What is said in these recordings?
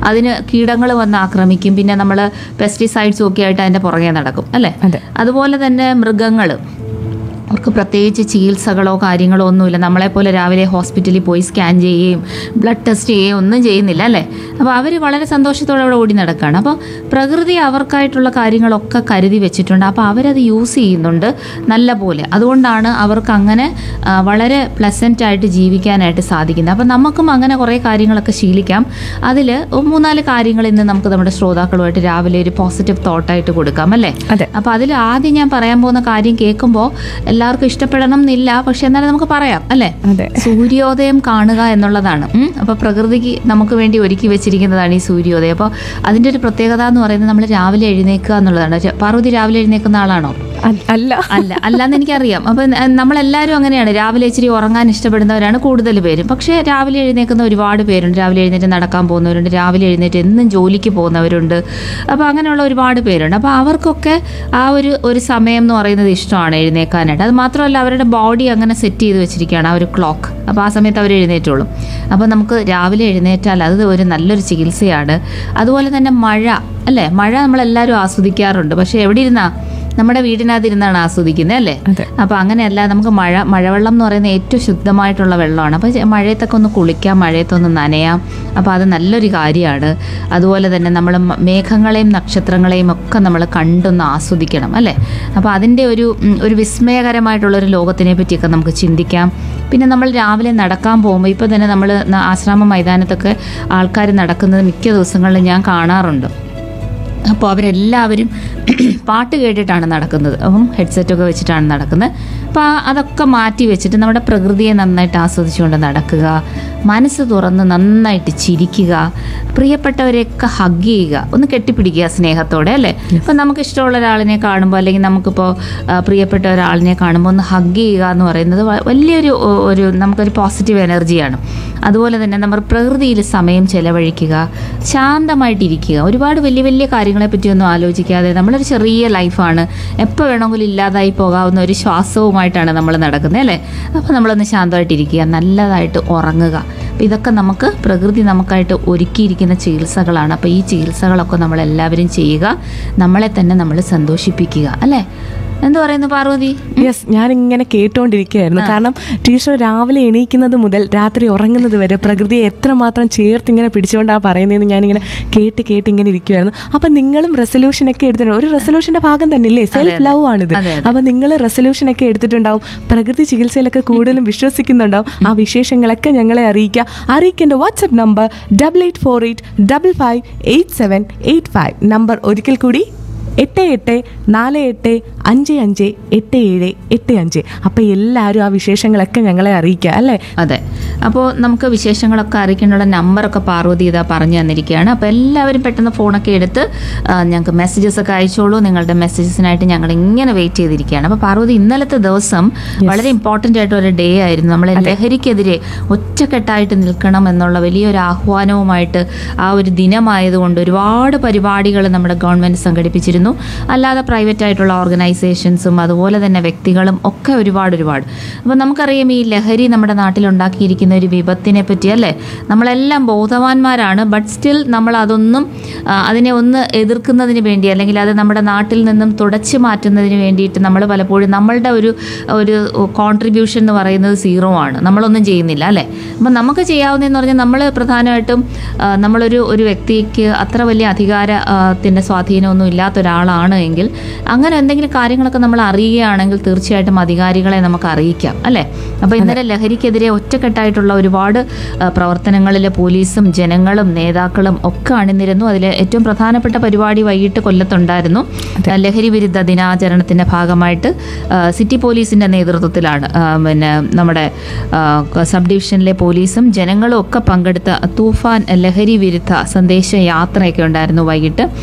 അതിന് കീടങ്ങൾ വന്ന് ആക്രമിക്കും പിന്നെ നമ്മൾ പെസ്റ്റിസൈഡ്സും ഒക്കെ ആയിട്ട് അതിൻ്റെ പുറകെ നടക്കും അല്ലേ അതെ. അതുപോലെ തന്നെ മൃഗങ്ങൾ അവർക്ക് പ്രത്യേകിച്ച് ചികിത്സകളോ കാര്യങ്ങളോ ഒന്നുമില്ല നമ്മളെപ്പോലെ രാവിലെ ഹോസ്പിറ്റലിൽ പോയി സ്കാൻ ചെയ്യുകയും ബ്ലഡ് ടെസ്റ്റ് ചെയ്യുകയും ഒന്നും ചെയ്യുന്നില്ല അല്ലേ അപ്പോൾ അവർ വളരെ സന്തോഷത്തോടെ അവിടെ ഓടി നടക്കുകയാണ് അപ്പോൾ പ്രകൃതി അവർക്കായിട്ടുള്ള കാര്യങ്ങളൊക്കെ കരുതി വെച്ചിട്ടുണ്ട് അപ്പോൾ അവരത് യൂസ് ചെയ്യുന്നുണ്ട് നല്ല പോലെ അതുകൊണ്ടാണ് അവർക്ക് അങ്ങനെ ആ, വളരെ പ്ലസൻ്റ് ആയിട്ട് ജീവിക്കാനായിട്ട് സാധിക്കുന്നത് അപ്പോൾ നമുക്കും അങ്ങനെ കുറേ കാര്യങ്ങളൊക്കെ ശീലിക്കാം അതിൽ മൂന്നാല് കാര്യങ്ങൾ ഇന്ന് നമുക്ക് നമ്മുടെ ശ്രോതാക്കളുമായിട്ട് രാവിലെ ഒരു പോസിറ്റീവ് തോട്ടായിട്ട് കൊടുക്കാം അല്ലേ അതെ അപ്പോൾ അതിൽ ആദ്യം ഞാൻ പറയാൻ പോകുന്ന കാര്യം കേൾക്കുമ്പോൾ എല്ലാവർക്കും ഇഷ്ടപ്പെടണം എന്നില്ല പക്ഷെ എന്നാലും നമുക്ക് പറയാം അല്ലേ അതെ സൂര്യോദയം കാണുക എന്നുള്ളതാണ് ഉം. അപ്പോൾ പ്രകൃതിക്ക് നമുക്ക് വേണ്ടി ഒരുക്കി വെച്ചിരിക്കുന്നതാണ് ഈ സൂര്യോദയം അപ്പോൾ അതിൻ്റെ ഒരു പ്രത്യേകത എന്ന് പറയുന്നത് നമ്മൾ രാവിലെ എഴുന്നേൽക്കുക എന്നുള്ളതാണ് ചെ- പാർവതി രാവിലെ എഴുന്നേൽക്കുന്ന ആളാണോ അ- അല്ല അല്ല അല്ലാന്ന് എനിക്കറിയാം അപ്പം ന- നമ്മളെല്ലാവരും അങ്ങനെയാണ് രാവിലെ ഇച്ചിരി ഉറങ്ങാൻ ഇഷ്ടപ്പെടുന്നവരാണ് കൂടുതൽ പേരും പക്ഷേ രാവിലെ എഴുന്നേൽക്കുന്ന ഒരുപാട് പേരുണ്ട് രാവിലെ എഴുന്നേറ്റ് നടക്കാൻ പോകുന്നവരുണ്ട് രാവിലെ എഴുന്നേറ്റ് എന്നും ജോലിക്ക് പോകുന്നവരുണ്ട് അപ്പോൾ അങ്ങനെയുള്ള ഒരുപാട് പേരുണ്ട് അപ്പോൾ അവർക്കൊക്കെ ആ ഒരു ഒരു സമയം എന്ന് പറയുന്നത് ഇഷ്ടമാണ് എഴുന്നേൽക്കാനായിട്ട് അത് മാത്രമല്ല അവരുടെ ബോഡി അങ്ങനെ സെറ്റ് ചെയ്ത് വെച്ചിരിക്കുകയാണ് ആ ഒരു ക്ലോക്ക് അപ്പോൾ ആ സമയത്ത് അവർ എഴുന്നേറ്റോളും അപ്പോൾ നമുക്ക് രാവിലെ എഴുന്നേറ്റാൽ അത് ഒരു നല്ലൊരു ചികിത്സയാണ് അതുപോലെ തന്നെ മഴ അല്ലേ മഴ നമ്മളെല്ലാവരും ആസ്വദിക്കാറുണ്ട് പക്ഷേ എവിടെ ഇരുന്നാ നമ്മുടെ വീടിനകത്തിരുന്നാണ് ആസ്വദിക്കുന്നത് അല്ലേ അതെ. അപ്പോൾ അങ്ങനെയല്ല നമുക്ക് മഴ മഴവെള്ളം എന്ന് പറയുന്നത് ഏറ്റവും ശുദ്ധമായിട്ടുള്ള വെള്ളമാണ് അപ്പോൾ ചെ- മഴയത്തൊക്കെ ഒന്ന് കുളിക്കാം മഴയത്തൊന്ന് നനയാം അപ്പോൾ അത് നല്ലൊരു കാര്യമാണ് അതുപോലെ തന്നെ നമ്മൾ മ- മേഘങ്ങളെയും നക്ഷത്രങ്ങളെയും ഒക്കെ നമ്മൾ കണ്ടൊന്ന് ആസ്വദിക്കണം അല്ലേ അപ്പോൾ അതിൻ്റെ ഒരു ഉം, ഒരു വിസ്മയകരമായിട്ടുള്ള ഒരു ലോകത്തിനെ പറ്റിയൊക്കെ നമുക്ക് ചിന്തിക്കാം പിന്നെ നമ്മൾ രാവിലെ നടക്കാൻ പോകുമ്പോൾ ഇപ്പോൾ തന്നെ നമ്മൾ ആശ്രാമ മൈതാനത്തൊക്കെ ആൾക്കാർ നടക്കുന്നത് മിക്ക ദിവസങ്ങളിലും ഞാൻ കാണാറുണ്ട് അപ്പോൾ അവരെല്ലാവരും പാട്ട് കേട്ടിട്ടാണ് നടക്കുന്നത് അപ്പം ഹെഡ്സെറ്റൊക്കെ വെച്ചിട്ടാണ് നടക്കുന്നത് അപ്പോൾ ആ- അതൊക്കെ മാറ്റി വെച്ചിട്ട് നമ്മുടെ പ്രകൃതിയെ നന്നായിട്ട് ആസ്വദിച്ചുകൊണ്ട് നടക്കുക മനസ്സ് തുറന്ന് നന്നായിട്ട് ചിരിക്കുക പ്രിയപ്പെട്ടവരെയൊക്കെ ഹഗ് ചെയ്യുക ഒന്ന് കെട്ടിപ്പിടിക്കുക സ്നേഹത്തോടെ അല്ലേ ഇപ്പം നമുക്ക് ഇഷ്ടമുള്ള ഒരാളിനെ കാണുമ്പോൾ അല്ലെങ്കിൽ നമുക്കിപ്പോൾ ആ, പ്രിയപ്പെട്ട ഒരാളിനെ കാണുമ്പോൾ ഒന്ന് ഹഗ് ചെയ്യുക എന്ന് പറയുന്നത് വ- വലിയൊരു ഒ- ഒരു നമുക്കൊരു പോസിറ്റീവ് എനർജിയാണ് അതുപോലെ തന്നെ നമ്മൾ പ്രകൃതിയിൽ സമയം ചെലവഴിക്കുക ശാന്തമായിട്ടിരിക്കുക ഒരുപാട് വലിയ വലിയ കാര്യങ്ങളെ പറ്റിയൊന്നും ആലോചിക്കാതെ നമ്മളൊരു ചെറിയ ലൈഫാണ് എപ്പോൾ വേണമെങ്കിലും ഇല്ലാതായി പോകാവുന്ന ഒരു ശ്വാസവുമായിട്ടാണ് നമ്മൾ നടക്കുന്നത് അല്ലേ അപ്പോൾ നമ്മളൊന്ന് ശാന്തമായിട്ടിരിക്കുക നല്ലതായിട്ട് ഉറങ്ങുക അപ്പോൾ ഇതൊക്കെ നമുക്ക് പ്രകൃതി നമുക്കായിട്ട് ഒരുക്കിയിരിക്കുന്ന ചികിത്സകളാണ് അപ്പോൾ ഈ ചികിത്സകളൊക്കെ നമ്മൾ എല്ലാവരും ചെയ്യുക നമ്മളെ തന്നെ നമ്മൾ സന്തോഷിപ്പിക്കുക അല്ലേ എന്ത് പറയുന്നു പാർവതി യെസ് ഞാൻ ഇങ്ങനെ കേട്ടുകൊണ്ടിരിക്കുകയായിരുന്നു കാരണം ടീച്ചർ രാവിലെ എണീക്കുന്നത് മുതൽ രാത്രി ഉറങ്ങുന്നത് വരെ പ്രകൃതിയെ എത്രമാത്രം ചേർത്ത് ഇങ്ങനെ പിടിച്ചുകൊണ്ടാണ് പറയുന്നതെന്ന് ഞാനിങ്ങനെ കേട്ട് കേട്ട് ഇങ്ങനെ ഇരിക്കുമായിരുന്നു അപ്പൊ നിങ്ങളും റെസൊല്യൂഷൻ ഒക്കെ എടുത്തിട്ടുണ്ട് ഒരു റെസൊല്യൂഷന്റെ ഭാഗം തന്നെ ഇല്ലേ സെൽഫ് ലവ് ആണിത് അതെ, അതെ. അപ്പൊ നിങ്ങൾ റെസൊല്യൂഷൻ ഒക്കെ എടുത്തിട്ടുണ്ടാവും പ്രകൃതി ചികിത്സയിലൊക്കെ കൂടുതലും വിശ്വസിക്കുന്നുണ്ടാവും ആ വിശേഷങ്ങളൊക്കെ ഞങ്ങളെ അറിയിക്കുക അറിയിക്കേണ്ട WhatsApp number double eight four eight double five eight seven eight five number ഒരിക്കൽ കൂടി എട്ട് എട്ട് നാല് എട്ട് അഞ്ച് അഞ്ച് എട്ട് ഏഴ് എട്ട് അഞ്ച് അപ്പം എല്ലാവരും ആ വിശേഷങ്ങളൊക്കെ ഞങ്ങളെ അറിയിക്കുക അല്ലേ അതെ അപ്പോൾ നമുക്ക് വിശേഷങ്ങളൊക്കെ അറിയിക്കാനുള്ള നമ്പറൊക്കെ പാർവതി ഇതാ പറഞ്ഞു തന്നിരിക്കുകയാണ് അപ്പോൾ എല്ലാവരും പെട്ടെന്ന് ഫോണൊക്കെ എടുത്ത് ആ, ഞങ്ങൾക്ക് മെസ്സേജസ് ഒക്കെ അയച്ചോളൂ നിങ്ങളുടെ മെസ്സേജസിനായിട്ട് ഞങ്ങൾ ഇങ്ങനെ വെയിറ്റ് ചെയ്തിരിക്കുകയാണ് അപ്പോൾ പാർവതി ഇന്നലത്തെ ദിവസം വളരെ ഇമ്പോർട്ടൻ്റ് ആയിട്ട് ഒരു ഡേ ആയിരുന്നു നമ്മൾ ലഹരിക്കെതിരെ ഒറ്റക്കെട്ടായിട്ട് നിൽക്കണം എന്നുള്ള വലിയൊരു ആഹ്വാനവുമായിട്ട് ആ ഒരു ദിനമായതുകൊണ്ട് ഒരുപാട് പരിപാടികൾ നമ്മുടെ ഗവൺമെൻറ് സംഘടിപ്പിച്ചിരുന്നു അല്ലാതെ പ്രൈവറ്റ് ആയിട്ടുള്ള ഓർഗനൈസേഷൻസും അതുപോലെ തന്നെ വ്യക്തികളും ഒക്കെ ഒരുപാട് ഒരുപാട് അപ്പോൾ നമുക്കറിയാം ഈ ലഹരി നമ്മുടെ നാട്ടിലുണ്ടാക്കിയിരിക്കുന്ന ഒരു വിപത്തിനെ പറ്റി അല്ലേ നമ്മളെല്ലാം ബോധവാന്മാരാണ് ബട്ട് സ്റ്റിൽ നമ്മൾ അതൊന്നും ആ, അതിനെ ഒന്ന് എതിർക്കുന്നതിന് വേണ്ടി അല്ലെങ്കിൽ അത് നമ്മുടെ നാട്ടിൽ നിന്നും തുടച്ചു മാറ്റുന്നതിന് വേണ്ടിയിട്ട് നമ്മൾ പലപ്പോഴും നമ്മളുടെ ഒരു ഒരു കോൺട്രിബ്യൂഷൻ എന്ന് പറയുന്നത് സീറോ ആണ് നമ്മളൊന്നും ചെയ്യുന്നില്ല അല്ലേ അപ്പം നമുക്ക് ചെയ്യാവുന്നതെന്ന് പറഞ്ഞാൽ നമ്മൾ പ്രധാനമായിട്ടും ആ, നമ്മളൊരു ഒരു വ്യക്തിക്ക് അത്ര വലിയ അധികാരത്തിൻ്റെ സ്വാധീനമൊന്നും ഇല്ലാത്ത ഒരാളാണ് എങ്കിൽ അങ്ങനെ എന്തെങ്കിലും കാര്യങ്ങളൊക്കെ നമ്മൾ അറിയുകയാണെങ്കിൽ തീർച്ചയായിട്ടും അധികാരികളെ നമുക്ക് അറിയിക്കാം അല്ലേ അപ്പോൾ ഇന്നലെ ലഹരിക്കെതിരെ ഒറ്റക്കെട്ടായിട്ടുള്ള ഒരുപാട് ആ, പ്രവർത്തനങ്ങളിൽ പോലീസും ജനങ്ങളും നേതാക്കളും ഒക്കെ അണിനിരുന്നു അതിൽ ഏറ്റവും പ്രധാനപ്പെട്ട പരിപാടി വൈകിട്ട് കൊല്ലത്തുണ്ടായിരുന്നു ആ, ലഹരി വിരുദ്ധ ദിനാചരണത്തിൻ്റെ ഭാഗമായിട്ട് ആ, സിറ്റി പോലീസിൻ്റെ നേതൃത്വത്തിലാണ് ആ, പിന്നെ നമ്മുടെ ആ, സബ് ഡിവിഷനിലെ പോലീസും ജനങ്ങളും ഒക്കെ പങ്കെടുത്ത തൂഫാൻ ലഹരി വിരുദ്ധ സന്ദേശ യാത്രയൊക്കെ ഉണ്ടായിരുന്നു വൈകിട്ട്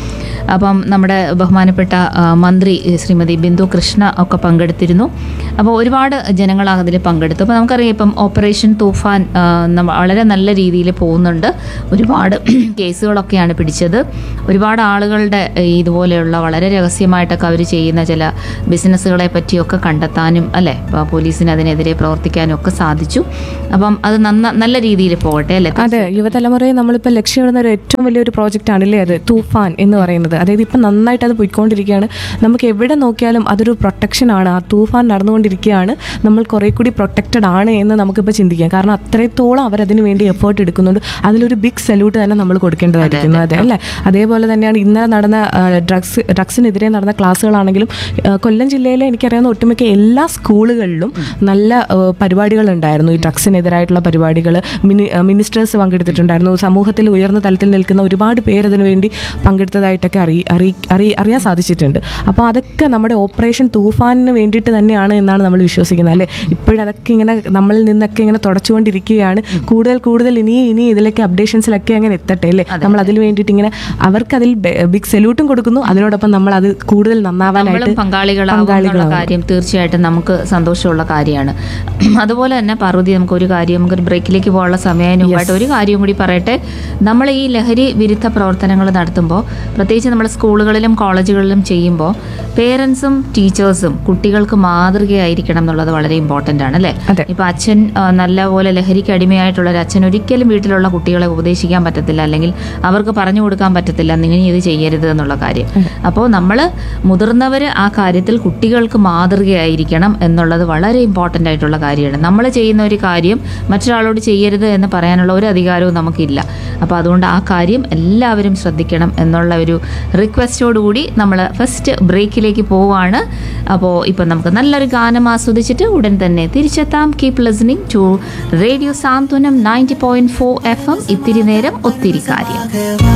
അപ്പം നമ്മുടെ ബഹുമാനപ്പെട്ട ആ, മന്ത്രി ശ്രീമതി ബിന്ദു കൃഷ്ണ ഒക്കെ പങ്കെടുത്തിരുന്നു അപ്പോൾ ഒരുപാട് ജനങ്ങൾ അതിൽ പങ്കെടുത്തു അപ്പോൾ നമുക്കറിയാം ഇപ്പം ഓപ്പറേഷൻ തൂഫാൻ ആ, നമ്മ- വളരെ നല്ല രീതിയിൽ പോകുന്നുണ്ട് ഒരുപാട് കേസുകളൊക്കെയാണ് പിടിച്ചത് ഒരുപാട് ആളുകളുടെ ഈ ഇതുപോലെയുള്ള വളരെ രഹസ്യമായിട്ടൊക്കെ അവർ ചെയ്യുന്ന ചില ബിസിനസ്സുകളെ പറ്റിയൊക്കെ കണ്ടെത്താനും അല്ലേ ഇപ്പോൾ പോലീസിന് അതിനെതിരെ പ്രവർത്തിക്കാനും ഒക്കെ സാധിച്ചു അപ്പം അത് നന്ന നല്ല രീതിയിൽ പോകട്ടെ അല്ലേ അതെ യുവതലമുറയെ നമ്മളിപ്പോൾ ലക്ഷ്യമിടുന്ന ഒരു ഏറ്റവും വലിയൊരു പ്രോജക്റ്റ് ആണല്ലേ അത് തൂഫാൻ എന്ന് പറയുന്നത് അതായത് ഇപ്പം നന്നായിട്ട് അത് പോയിക്കൊണ്ടിരിക്കുകയാണ് നമുക്ക് എവിടെ നോക്കിയാലും അതൊരു പ്രൊട്ടക്ഷൻ ആണ് ആ തൂഫാൻ നടന്നുകൊണ്ടിരിക്കുകയാണ് നമ്മൾ കുറേ കൂടി പ്രൊട്ടക്റ്റഡ് ആണ് എന്ന് നമുക്കിപ്പോൾ ചിന്തിക്കാം കാരണം അത്രത്തോളം അവർ അതിന് വേണ്ടി എഫേർട്ട് എടുക്കുന്നുണ്ട് അതിലൊരു ബിഗ് സല്യൂട്ട് തന്നെ നമ്മൾ കൊടുക്കേണ്ടതായിരിക്കുന്നു അതെ അല്ലേ അതേപോലെ തന്നെയാണ് ഇന്നലെ നടന്ന ഡ്രഗ്സ് ഡ്രഗ്സിനെതിരെ നടന്ന ക്ലാസ്സുകളാണെങ്കിലും ആ, കൊല്ലം ജില്ലയിലെ എനിക്കറിയാവുന്ന ഒട്ടുമിക്ക എല്ലാ സ്കൂളുകളിലും നല്ല ആ, പരിപാടികളുണ്ടായിരുന്നു ഈ ഡ്രഗ്സിനെതിരായിട്ടുള്ള പരിപാടികൾ മിനി മിനിസ്റ്റേഴ്സ് പങ്കെടുത്തിട്ടുണ്ടായിരുന്നു സമൂഹത്തിൽ ഉയർന്ന തലത്തിൽ നിൽക്കുന്ന ഒരുപാട് പേര് അതിനു വേണ്ടി പങ്കെടുത്തതായിട്ടൊക്കെ അറിയി അറിയി അറിയി അറിയാൻ സാധിച്ചിട്ടുണ്ട് അപ്പോൾ അതൊക്കെ നമ്മുടെ ഓപ്പറേഷൻ തൂഫാനിന് വേണ്ടിയിട്ട് തന്നെയാണ് എന്നാണ് നമ്മൾ വിശ്വസിക്കുന്നത് അല്ലേ ഇപ്പോഴതൊക്കെ ഇങ്ങനെ നമ്മളിൽ നിന്നൊക്കെ ഇങ്ങനെ തുടച്ചുകൊണ്ടിരിക്കുകയാണ് കൂടുതൽ കൂടുതൽ ഇനി ഇനി ഇതിലേക്ക് അപ്ഡേഷൻസിലൊക്കെ അങ്ങനെ എത്തട്ടെ അല്ലേ നമ്മൾ അതിന് വേണ്ടിയിട്ട് ഇങ്ങനെ അവർക്ക് അതിൽ ബിഗ് സല്യൂട്ടും കൊടുക്കുന്നു അതിനോടൊപ്പം നമ്മൾ അത് കൂടുതൽ നന്നാവാനായിട്ട് നമ്മളും പങ്കാളികളാകും എന്നുള്ള കാര്യം തീർച്ചയായിട്ടും നമുക്ക് സന്തോഷമുള്ള കാര്യമാണ് അതുപോലെ തന്നെ പാർവതി നമുക്ക് ഒരു കാര്യം നമുക്കൊരു ബ്രേക്കിലേക്ക് പോകാനുള്ള സമയത്തിന് മുമ്പായിട്ട് ഒരു കാര്യം കൂടി പറയട്ടെ നമ്മൾ ഈ ലഹരി വിരുദ്ധ പ്രവർത്തനങ്ങൾ നടത്തുമ്പോൾ പ്രത്യേകിച്ച് നമ്മൾ സ്കൂളുകളിലും കോളേജുകളിലും ചെയ്യുമ്പോൾ പേരൻസും ടീച്ചേഴ്സും കുട്ടികൾക്ക് മാതൃകയായിരിക്കണം എന്നുള്ളത് വളരെ ഇമ്പോർട്ടൻ്റ് ആണ് അല്ലേ അതെ. ഇപ്പൊ അച്ഛൻ ആ, നല്ലപോലെ ലഹരിക്ക് അടിമയായിട്ടുള്ള ഒരു അച്ഛൻ ഒരിക്കലും വീട്ടിലുള്ള കുട്ടികളെ ഉപദേശിക്കാൻ പറ്റത്തില്ല അല്ലെങ്കിൽ അവർക്ക് പറഞ്ഞു കൊടുക്കാൻ പറ്റത്തില്ല നിങ്ങൾ ഇത് ചെയ്യരുത് എന്നുള്ള കാര്യം അപ്പോൾ നമ്മൾ മുതിർന്നവർ ആ കാര്യത്തിൽ കുട്ടികൾക്ക് മാതൃകയായിരിക്കണം എന്നുള്ളത് വളരെ ഇമ്പോർട്ടൻ്റ് ആയിട്ടുള്ള കാര്യമാണ് നമ്മൾ ചെയ്യുന്ന ഒരു കാര്യം മറ്റൊരാളോട് ചെയ്യരുത് എന്ന് പറയാനുള്ള ഒരു അധികാരവും നമുക്കില്ല അപ്പോൾ അതുകൊണ്ട് ആ കാര്യം എല്ലാവരും ശ്രദ്ധിക്കണം എന്നുള്ള ഒരു റിക്വസ്റ്റോടുകൂടി നമ്മൾ ഫസ്റ്റ് ബ്രേക്കിലേക്ക് പോവുകയാണ് അപ്പോൾ ഇപ്പം നമുക്ക് നല്ലൊരു ഗാനം ആസ്വദിച്ചിട്ട് ഉടൻ തന്നെ തിരിച്ചെത്താം keep listening to radio Santhwanam ninety point four F M ഇത്തിരി നേരം ഒത്തിരി കാര്യം